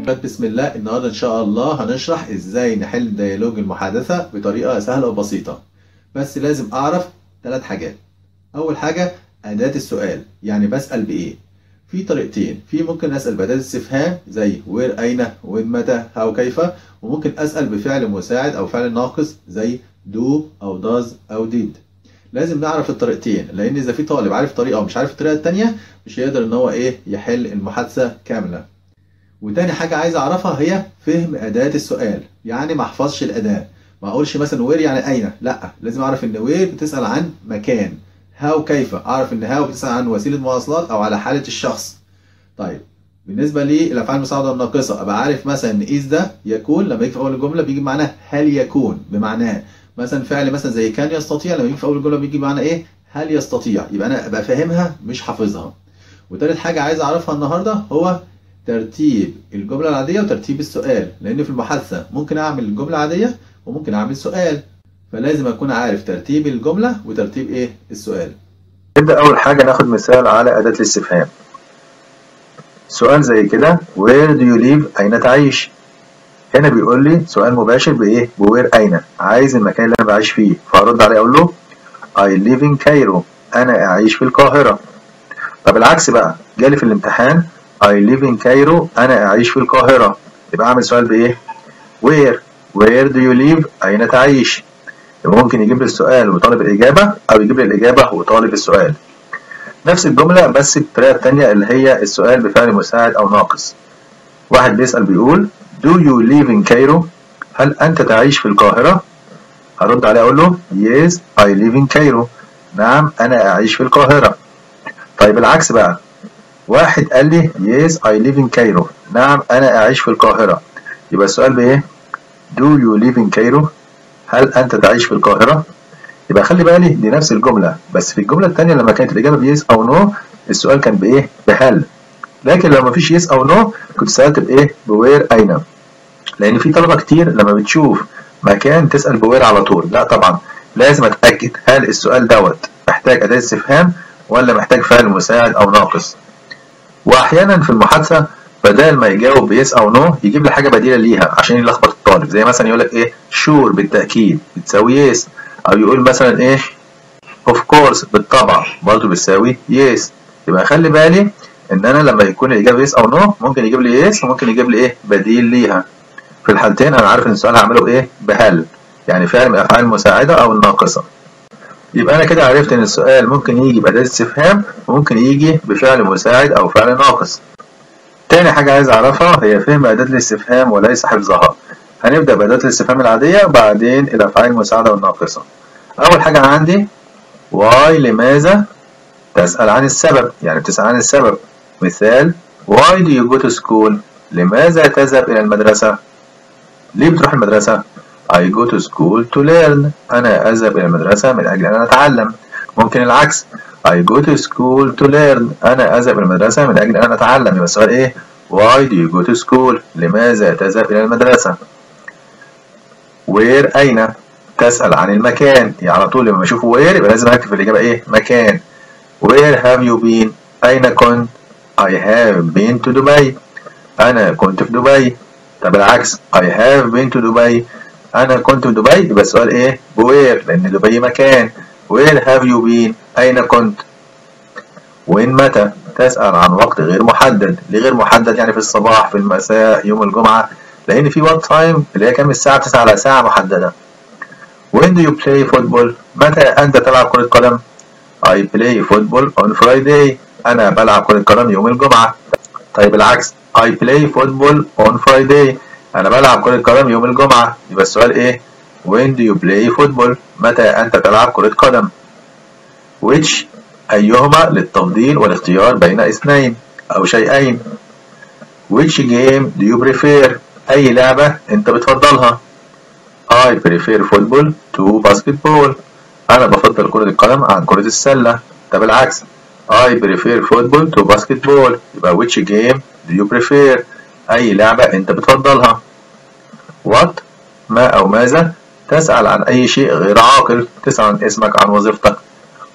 بسم الله النهارده ان شاء الله هنشرح ازاي نحل ديالوج المحادثه بطريقه سهله وبسيطه بس لازم اعرف ثلاث حاجات اول حاجه اداه السؤال يعني بسال بايه في طريقتين في ممكن اسال باداه استفهام زي وير اين وين متى هاو كيف وممكن اسال بفعل مساعد او فعل ناقص زي دو او داز او ديد لازم نعرف الطريقتين لان اذا في طالب عارف طريقه ومش عارف الطريقه الثانيه مش هيقدر ان هو ايه يحل المحادثه كامله وتاني حاجة عايز أعرفها هي فهم أداة السؤال يعني ما أحفظش الأداة ما أقولش مثلا وير يعني أين لا لازم أعرف إن وير بتسأل عن مكان هاو كيف أعرف إن هاو بتسأل عن وسيلة مواصلات أو على حالة الشخص طيب بالنسبة للأفعال المساعدة الناقصة أبقى عارف مثلا إن إيز ده يكون لما يجي في أول الجملة بيجي بمعنى هل يكون بمعناه مثلا فعل مثلا زي كان يستطيع لما يجي في أول الجملة بيجي بمعنى إيه هل يستطيع يبقى أنا أبقى فاهمها مش حافظها وتالت حاجة عايز أعرفها النهاردة هو ترتيب الجملة العادية وترتيب السؤال لأن في المحادثة ممكن أعمل الجملة عادية وممكن أعمل سؤال فلازم أكون عارف ترتيب الجملة وترتيب إيه السؤال نبدأ أول حاجة ناخد مثال على أداة الاستفهام سؤال زي كده where do you live أين تعيش هنا بيقول لي سؤال مباشر بإيه بوير أين عايز المكان اللي أنا بعيش فيه فأرد عليه أقول له I live in Cairo أنا أعيش في القاهرة طب العكس بقى جالي في الامتحان I live in Cairo أنا أعيش في القاهرة يبقى أعمل سؤال بإيه where where do you live أين تعيش يبقى ممكن يجيب لي السؤال وطالب الإجابة أو يجيب لي الإجابة وطالب السؤال نفس الجملة بس بالطريقة التانية اللي هي السؤال بفعل مساعد أو ناقص واحد بيسأل بيقول do you live in Cairo هل أنت تعيش في القاهرة هرد عليه أقول له yes I live in Cairo نعم أنا أعيش في القاهرة طيب العكس بقى واحد قال لي yes I live in Cairo نعم أنا أعيش في القاهرة يبقى السؤال بإيه do you live in Cairo هل أنت تعيش في القاهرة يبقى خلي بالي دي نفس الجملة بس في الجملة الثانية لما كانت الإجابة بيس أو نو السؤال كان بإيه بهل لكن لو مفيش يس أو نو كنت سألت بإيه بوير أين لأن في طلبة كتير لما بتشوف مكان تسأل بوير على طول لا طبعا لازم أتأكد هل السؤال دوت محتاج أداة استفهام ولا محتاج فعل مساعد أو ناقص واحيانا في المحادثه بدل ما يجاوب بيس او نو يجيب لي حاجه بديله ليها عشان يلخبط الطالب زي مثلا يقول لك ايه شور بالتاكيد بتساوي يس او يقول مثلا ايه اوف كورس بالطبع برضه بتساوي يس يبقى خلي بالي ان انا لما يكون الاجابه يس او نو ممكن يجيب لي يس وممكن يجيب لي ايه بديل ليها في الحالتين انا عارف ان السؤال هعمله ايه بهل يعني فعل من الافعال المساعده او الناقصه يبقى أنا كده عرفت إن السؤال ممكن يجي بأداة استفهام وممكن يجي بفعل مساعد أو فعل ناقص. تاني حاجة عايز أعرفها هي فهم أداة الاستفهام وليس حفظها. هنبدأ بأداة الاستفهام العادية وبعدين الأفعال المساعدة والناقصة. أول حاجة عندي واي لماذا تسأل عن السبب يعني بتسأل عن السبب مثال why do you go to school لماذا تذهب إلى المدرسة؟ ليه بتروح المدرسة؟ I go to school to learn أنا أذهب إلى المدرسة من أجل أن أتعلم ممكن العكس I go to school to learn أنا أذهب إلى المدرسة من أجل أن أتعلم يبقى السؤال إيه Why do you go to school لماذا تذهب إلى المدرسة Where أين تسأل عن المكان يعني على طول لما أشوف where يبقى لازم أكتب في الإجابة إيه مكان Where have you been أين كنت I have been to Dubai أنا كنت في دبي طب العكس I have been to Dubai أنا كنت في دبي يبقى السؤال إيه؟ بوير لأن دبي مكان Where have you been؟ أين كنت؟ وين متى؟ تسأل عن وقت غير محدد ليه غير محدد يعني في الصباح في المساء يوم الجمعة لأن في وقت تايم اللي هي كام من الساعة 9 على ساعة محددة When do you play football؟ متى أنت تلعب كرة قدم؟ I play football on Friday أنا بلعب كرة قدم يوم الجمعة طيب العكس I play football on Friday أنا بلعب كرة قدم يوم الجمعة يبقى السؤال إيه؟ When do you play football؟ متى أنت تلعب كرة قدم؟ Which أيهما للتفضيل والاختيار بين اثنين أو شيئين Which game do you prefer؟ أي لعبة أنت بتفضلها؟ I prefer football to basketball أنا بفضل كرة القدم عن كرة السلة طب العكس I prefer football to basketball يبقى which game do you prefer؟ أي لعبة أنت بتفضلها What ما أو ماذا تسأل عن أي شيء غير عاقل تسأل عن اسمك عن وظيفتك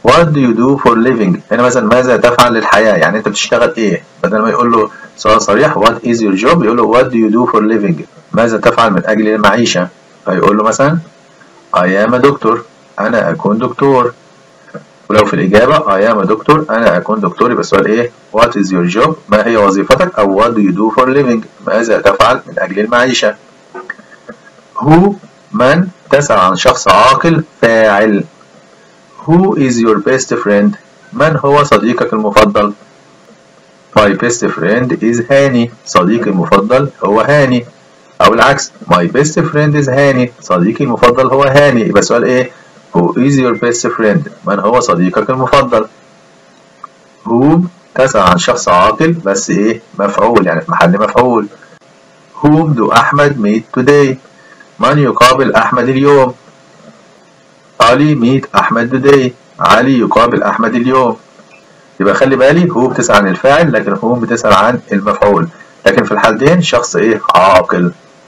what do you do for living هنا مثلا ماذا تفعل للحياة يعني انت بتشتغل ايه بدل ما يقول له سؤال صريح what is your job يقول له what do you do for living ماذا تفعل من أجل المعيشة فيقول له مثلا I am a doctor أنا أكون دكتور ولو في الإجابة I am a doctor أنا أكون دكتور يبقى السؤال إيه What is your job ما هي وظيفتك أو What do you do for living ماذا تفعل من أجل المعيشة Who من تسأل عن شخص عاقل فاعل Who is your best friend من هو صديقك المفضل My best friend is هاني صديقي المفضل هو هاني أو العكس My best friend is هاني صديقي المفضل هو هاني يبقى السؤال إيه Who is your best friend من هو صديقك المفضل Whom تسأل عن شخص عاقل بس إيه مفعول يعني في محل مفعول Whom do أحمد meet today من يقابل أحمد اليوم علي meet أحمد today علي يقابل أحمد اليوم يبقى خلي بالي هو بتسأل عن الفاعل لكن هو بتسأل عن المفعول لكن في الحالتين شخص ايه عاقل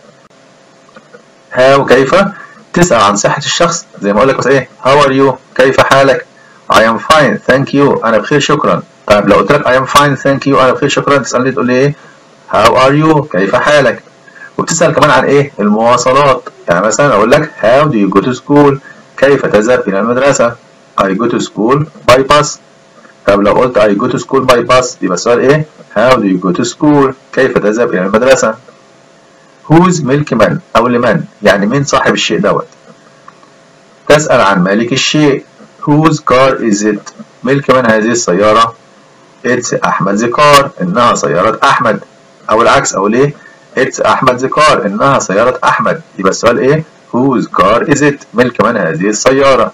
هاو كيف تسأل عن صحة الشخص زي ما اقول لك بس ايه how are you كيف حالك I am fine thank you انا بخير شكرا طيب لو قلت لك I am fine thank you انا بخير شكرا تسألني تقول لي ايه how are you كيف حالك وبتسأل كمان عن ايه المواصلات يعني مثلا اقول لك how do you go to school كيف تذهب الى المدرسة I go to school by bus طب لو قلت I go to school by bus يبقى السؤال ايه how do you go to school كيف تذهب الى المدرسة whose ملك من او لمن يعني مين صاحب الشيء دوت تسأل عن مالك الشيء whose car is it ملك من هذه السيارة it's أحمد the car إنها سيارة أحمد أو العكس أو ليه it's أحمد the car إنها سيارة أحمد يبقى السؤال إيه whose car is it ملك من هذه السيارة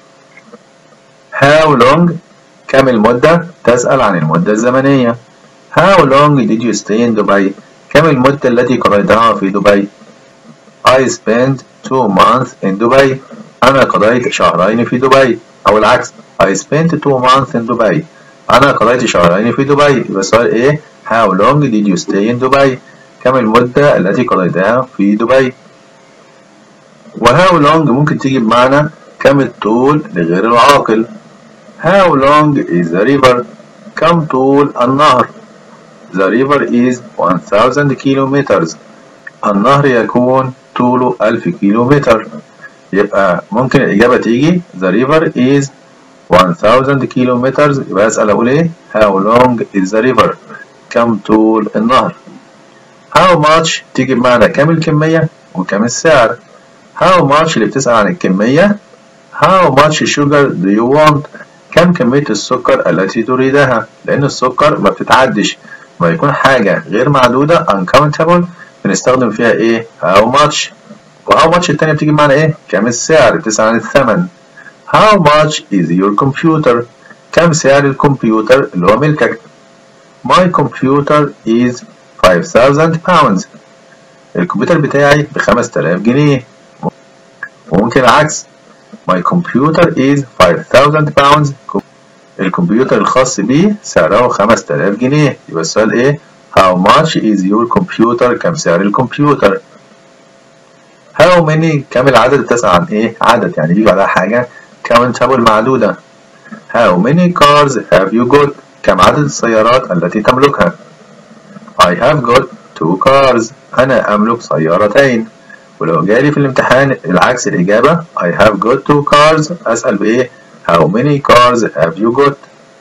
how long كم المدة تسأل عن المدة الزمنية how long did you stay in Dubai كم المدة التي قضيتها في دبي I spent two months in Dubai أنا قضيت شهرين في دبي أو العكس I spent two months in Dubai أنا قضيت شهرين في دبي يبقى السؤال إيه How long did you stay in Dubai كم المدة التي قضيتها في دبي و how long ممكن تيجي بمعنى كم الطول لغير العاقل How long is the river كم طول النهر The river is 1000 kilometers النهر يكون طوله 1000 كيلومتر يبقى ممكن الإجابة تيجي The river is 1000 kilometers يبقى أسأل أقول إيه How long is the river كم طول النهر How much تيجي بمعنى كم الكمية وكم السعر How much اللي بتسأل عن الكمية How much sugar do you want كم كمية السكر التي تريدها لأن السكر ما بتتعدش ما يكون حاجة غير معدودة uncountable بنستخدم فيها إيه how much و how much التانية بتيجي بمعنى إيه كم السعر بتسأل عن الثمن how much is your computer كم سعر الكمبيوتر اللي هو ملكك my computer is 5000 pounds الكمبيوتر بتاعي ب 5000 جنيه وممكن العكس my computer is 5000 pounds الكمبيوتر الخاص بيه سعره 5000 جنيه يبقى السؤال ايه how much is your computer كم سعر الكمبيوتر how many كم العدد بتسأل عن ايه عدد يعني بيجي بعدها حاجة countable معدودة how many cars have you got كم عدد السيارات التي تملكها I have got two cars أنا أملك سيارتين ولو جالي في الامتحان العكس الإجابة I have got two cars أسأل بإيه How many cars have you got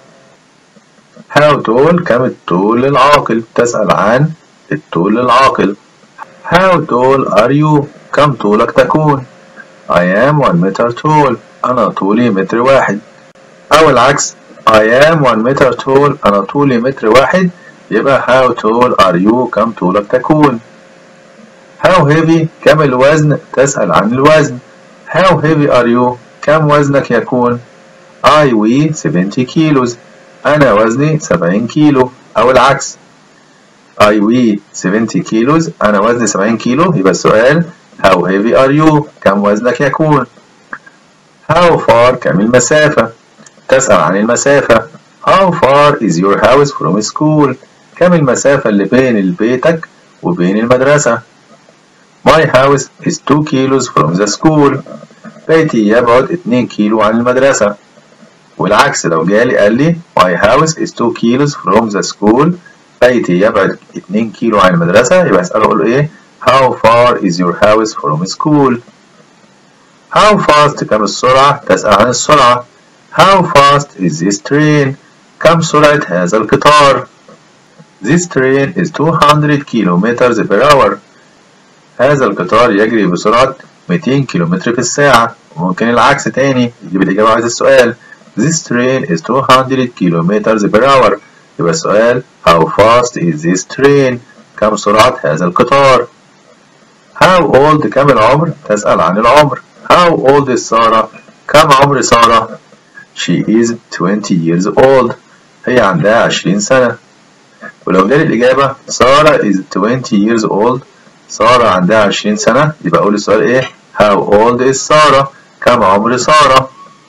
How tall كم الطول للعاقل تسأل عن الطول للعاقل How tall are you كم طولك تكون I am one meter tall أنا طولي متر واحد أو العكس I am one meter tall أنا طولي متر واحد يبقى how tall are you كم طولك تكون How heavy كم الوزن تسأل عن الوزن How heavy are you كم وزنك يكون I weigh 70 كيلوز أنا وزني 70 كيلو أو العكس I weigh 70 كيلوز أنا وزني 70 كيلو يبقى السؤال How heavy are you كم وزنك يكون How far كم المسافة تسأل عن المسافة How far is your house from school كم المسافة اللي بين بيتك وبين المدرسة My house is 2 kilos from the school بيتي يبعد 2 كيلو عن المدرسة والعكس لو جالي قال لي my house is 2 kilos from the school بيتي يبعد 2 كيلو عن المدرسة يبقى أسأله أقول له إيه how far is your house from school how fast كم السرعة تسأل عن السرعة how fast is this train كم سرعة هذا القطار this train is 200 kilometers per hour هذا القطار يجري بسرعة 200 كيلومتر في الساعة وممكن العكس تاني يجيب الإجابة على السؤال This train is 200 kilometers per hour يبقى السؤال How fast is this train كم سرعة هذا القطار How old كم العمر تسأل عن العمر How old is سارة كم عمر سارة She is 20 years old هي عندها 20 سنة ولو جالي الإجابة سارة is 20 years old سارة عندها 20 سنة يبقى أقول السؤال إيه How old is سارة كم عمر سارة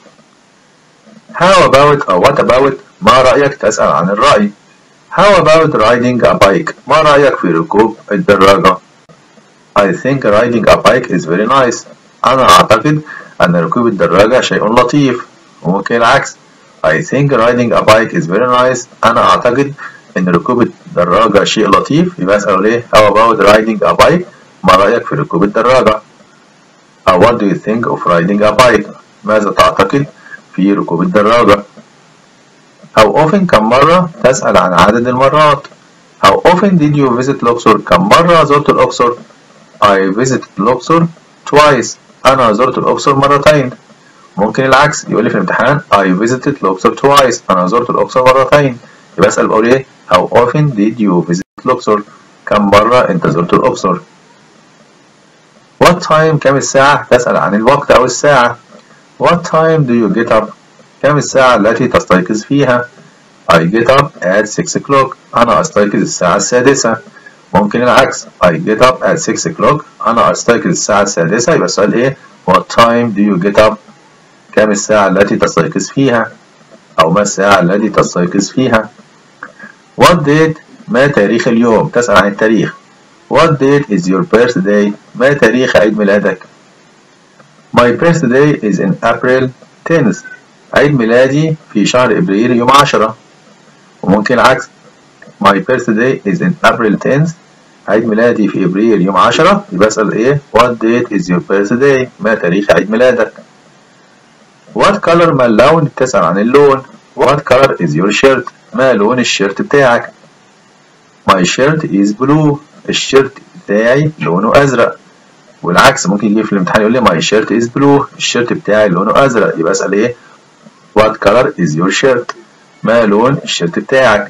How about أو what about ما رأيك تسأل عن الرأي How about riding a bike ما رأيك في ركوب الدراجة I think riding a bike is very nice أنا أعتقد أن ركوب الدراجة شيء لطيف وممكن العكس I think riding a bike is very nice أنا أعتقد إن ركوب الدراجة شيء لطيف يبقى أسأله ليه How about riding a bike ما رأيك في ركوب الدراجة أو what do you think of riding a bike ماذا تعتقد في ركوب الدراجة How often كم مرة تسأل عن عدد المرات How often did you visit الأقصر كم مرة زرت الأقصر I visited الأقصر twice أنا زرت الأقصر مرتين ممكن العكس يقول لي في الامتحان I visited الأقصر twice أنا زرت الأقصر مرتين يبقى أسأل بقول إيه How often did you visit الأقصر كم مرة أنت زرت الأقصر What time كم الساعة تسأل عن الوقت أو الساعة What time do you get up كم الساعة التي تستيقظ فيها I get up at 6 o'clock أنا أستيقظ الساعة السادسة ممكن العكس I get up at 6 o'clock أنا أستيقظ الساعة السادسة يبقى السؤال إيه What time do you get up كم الساعة التي تستيقظ فيها أو ما الساعة التي تستيقظ فيها What date ما تاريخ اليوم تسأل عن التاريخ What date is your birthday ما تاريخ عيد ميلادك My birthday is in April 10th عيد ميلادي في شهر إبريل يوم 10 وممكن العكس My birthday is in April 10th عيد ميلادي في إبريل يوم 10 يبقى أسأل إيه What date is your birthday ما تاريخ عيد ميلادك What color ما اللون تسأل عن اللون What color is your shirt ما لون الشيرت بتاعك My shirt is blue الشيرت بتاعي لونه أزرق والعكس ممكن يجي في الامتحان يقول لي my shirt is blue الشيرت بتاعي لونه أزرق يبقى أسأل إيه What color is your shirt ما لون الشيرت بتاعك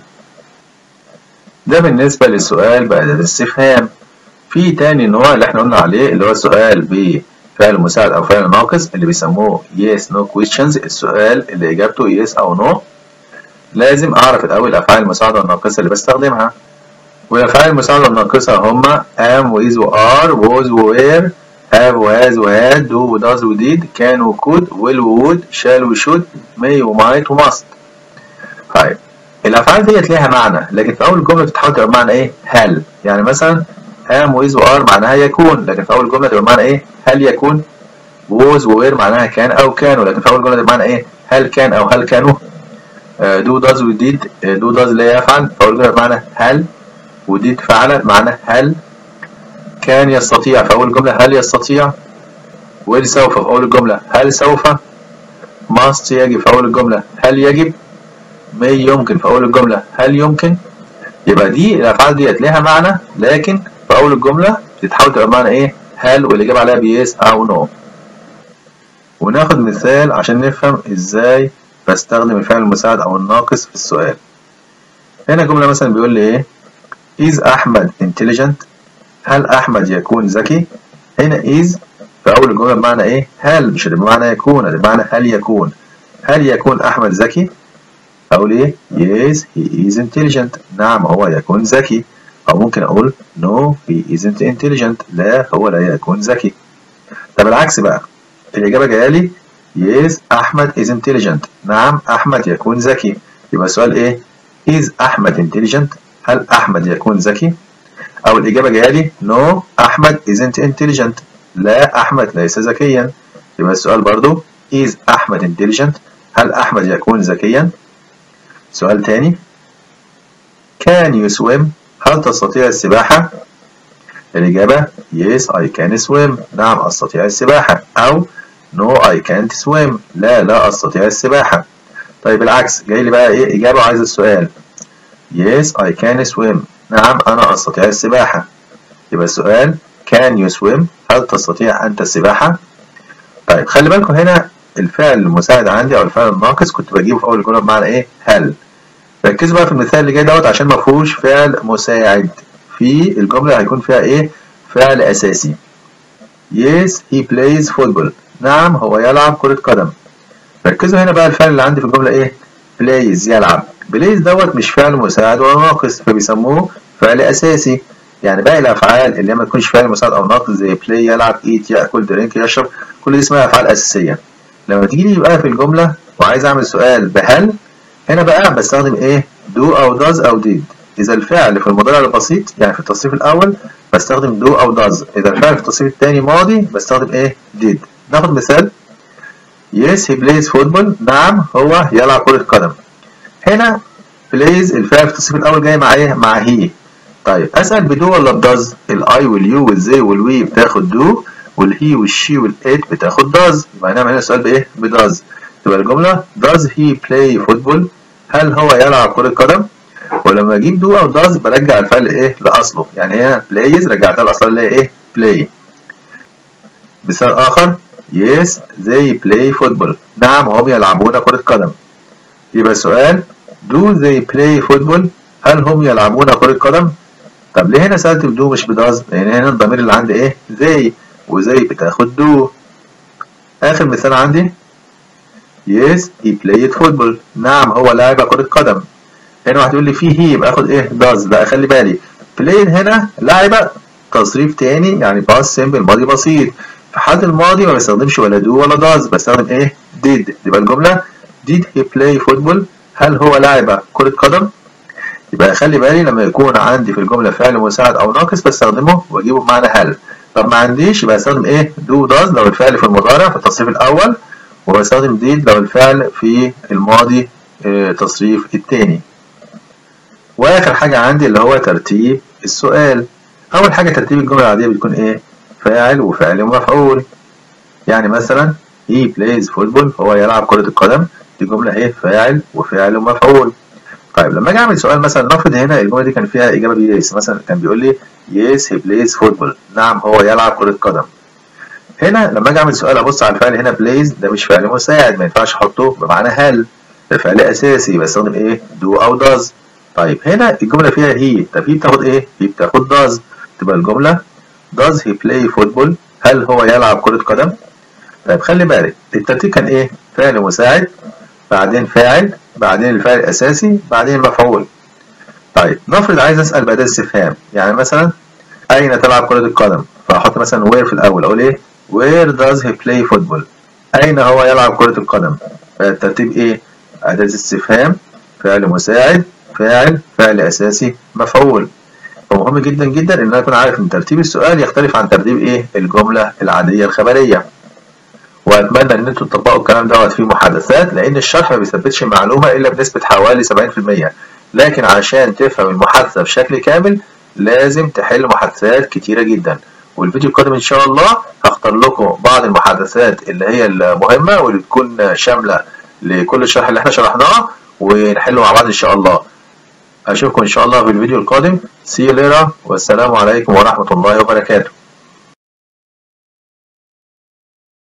ده بالنسبة للسؤال بأداة الاستفهام في تاني نوع اللي احنا قلنا عليه اللي هو السؤال بفعل مساعد أو فعل ناقص اللي بيسموه yes no questions السؤال اللي إجابته yes أو no لازم أعرف الأول الأفعال المساعدة الناقصة اللي بستخدمها والأفعال المساعدة الناقصة هما am with و are was و were have و has و had do و does و did can و could will و would shall و should may و might و must طيب الأفعال ديت ليها معنى لكن في أول جملة بتتحول تبقى بمعنى إيه؟ هل يعني مثلا am with و are معناها يكون لكن في أول جملة تبقى بمعنى إيه؟ هل يكون was و were معناها كان أو كانوا لكن في أول جملة تبقى بمعنى إيه؟ هل كان أو هل كانوا do does و did do does لا يفعل في أول جملة بمعنى هل وديد فعل معنى هل كان يستطيع في أول جملة هل يستطيع will سوف في أول الجملة هل سوف must يجب في أول الجملة هل يجب may يمكن في أول الجملة هل يمكن يبقى دي الأفعال ديت لها معنى لكن في أول الجملة بتتحول تبقى معنى إيه هل والإجابة عليها بيس أو نو وناخد مثال عشان نفهم إزاي بستخدم الفعل المساعد أو الناقص في السؤال هنا جملة مثلا بيقول لي إيه is أحمد intelligent هل أحمد يكون ذكي هنا is في أول الجملة بمعنى إيه هل مش بمعنى يكون ده بمعنى هل يكون هل يكون أحمد ذكي أقول إيه yes he is intelligent نعم هو يكون ذكي أو ممكن أقول no he isn't intelligent لا هو لا يكون ذكي طب العكس بقى الإجابة جاية لي yes أحمد is intelligent نعم أحمد يكون ذكي يبقى السؤال إيه is أحمد intelligent هل أحمد يكون ذكي؟ أو الإجابة جاية لي no أحمد isn't intelligent لا أحمد ليس ذكيا يبقى السؤال برضو is أحمد intelligent هل أحمد يكون ذكيا؟ سؤال تاني Can you swim؟ هل تستطيع السباحة؟ الإجابة Yes I can swim نعم أستطيع السباحة أو No I can't swim لا لا أستطيع السباحة طيب العكس جاي لي بقى إيه إجابة عايز السؤال Yes I can swim نعم أنا أستطيع السباحة يبقى السؤال Can you swim هل تستطيع أنت السباحة طيب خلي بالكم هنا الفعل المساعد عندي أو الفعل الناقص كنت بجيبه في أول الجملة بمعنى إيه هل ركزوا بقى في المثال اللي جاي دوت عشان ما فيهوش فعل مساعد في الجملة هيكون فيها إيه فعل أساسي Yes he plays football نعم هو يلعب كرة قدم ركزوا هنا بقى الفعل اللي عندي في الجملة إيه plays يلعب plays دوت مش فعل مساعد ولا ناقص فبيسموه فعل أساسي يعني باقي الأفعال اللي ما تكونش فعل مساعد أو ناقص زي play يلعب eat يأكل drink يشرب كل دي اسمها أفعال أساسية لما تيجي لي بقى في الجملة وعايز أعمل سؤال بهل هنا بقى بستخدم إيه do أو does أو did إذا الفعل في المضارع البسيط يعني في التصريف الأول بستخدم do أو does إذا الفعل في التصريف الثاني ماضي بستخدم إيه did ناخد مثال Yes he plays football نعم هو يلعب كرة قدم هنا plays الفعل في التصريف الأول جاي مع إيه مع he طيب أسأل بدو ولا بداز الأي واليو والزي والوي بتاخد دو والهي والشي والإت بتاخد داز يبقى هنعمل هنا السؤال بإيه بداز تبقى الجملة does he play football هل هو يلعب كرة قدم ولما اجيب دو او داز برجع الفعل ايه لاصله يعني هنا بلايز رجعتها لاصلها اللي هي ايه بلاي مثال اخر yes they play football نعم هم يلعبون كرة قدم يبقى السؤال do they play football هل هم يلعبون كرة قدم طب ليه هنا سألت بدو مش بداز لان هنا الضمير اللي عندي ايه they وزي بتاخد دو اخر مثال عندي yes he played football نعم هو لاعب كرة قدم هنا واحد يقول لي في هي يبقى اخد ايه داز لا خلي بالي بلاي هنا لاعبة تصريف تاني يعني باس سيمبل ماضي بسيط في حالة الماضي ما بستخدمش ولا دو ولا داز بستخدم ايه did يبقى الجملة did he play football هل هو لاعب كرة قدم يبقى خلي بالي لما يكون عندي في الجملة فعل مساعد او ناقص بستخدمه واجيبه بمعنى هل طب ما عنديش يبقى استخدم ايه do does لو الفعل في المضارع في التصريف الاول وبستخدم did لو الفعل في الماضي اه تصريف التاني واخر حاجه عندي اللي هو ترتيب السؤال اول حاجه ترتيب الجمله العاديه بتكون ايه فاعل وفعل ومفعول يعني مثلا he plays football هو يلعب كره القدم دي جمله ايه فاعل وفعل ومفعول طيب لما اجي اعمل سؤال مثلا نفرض هنا الجمله دي كان فيها اجابه بيس مثلا كان بيقول لي yes he plays football نعم هو يلعب كره قدم هنا لما اجي اعمل سؤال ابص على الفعل هنا plays ده مش فعل مساعد ما ينفعش احطه بمعنى هل ده فعل اساسي بستخدم ايه do او does طيب هنا الجملة فيها هي طب هي بتاخد ايه؟ هي بتاخد does تبقى الجملة does he play football؟ هل هو يلعب كرة قدم؟ طيب خلي بالك الترتيب كان ايه؟ فعل مساعد بعدين فاعل بعدين الفعل الأساسي بعدين المفعول طيب نفرض عايز أسأل بأداة استفهام يعني مثلا أين تلعب كرة القدم؟ فأحط مثلا where في الأول أقول ايه؟ where does he play football؟ أين هو يلعب كرة القدم؟ فالترتيب ايه؟ أداة استفهام فعل مساعد فاعل فعل اساسي مفعول فمهم جدا جدا ان انا اكون عارف ان ترتيب السؤال يختلف عن ترتيب ايه الجمله العاديه الخبريه واتمنى ان انتوا تطبقوا الكلام دوت في محادثات لان الشرح ما بيثبتش المعلومه الا بنسبه حوالي 70% لكن عشان تفهم المحادثه بشكل كامل لازم تحل محادثات كتيره جدا والفيديو القادم ان شاء الله هختار لكم بعض المحادثات اللي هي المهمه واللي تكون شامله لكل الشرح اللي احنا شرحناه ونحله مع بعض ان شاء الله أشوفكم إن شاء الله في الفيديو القادم see you later والسلام عليكم ورحمة الله وبركاته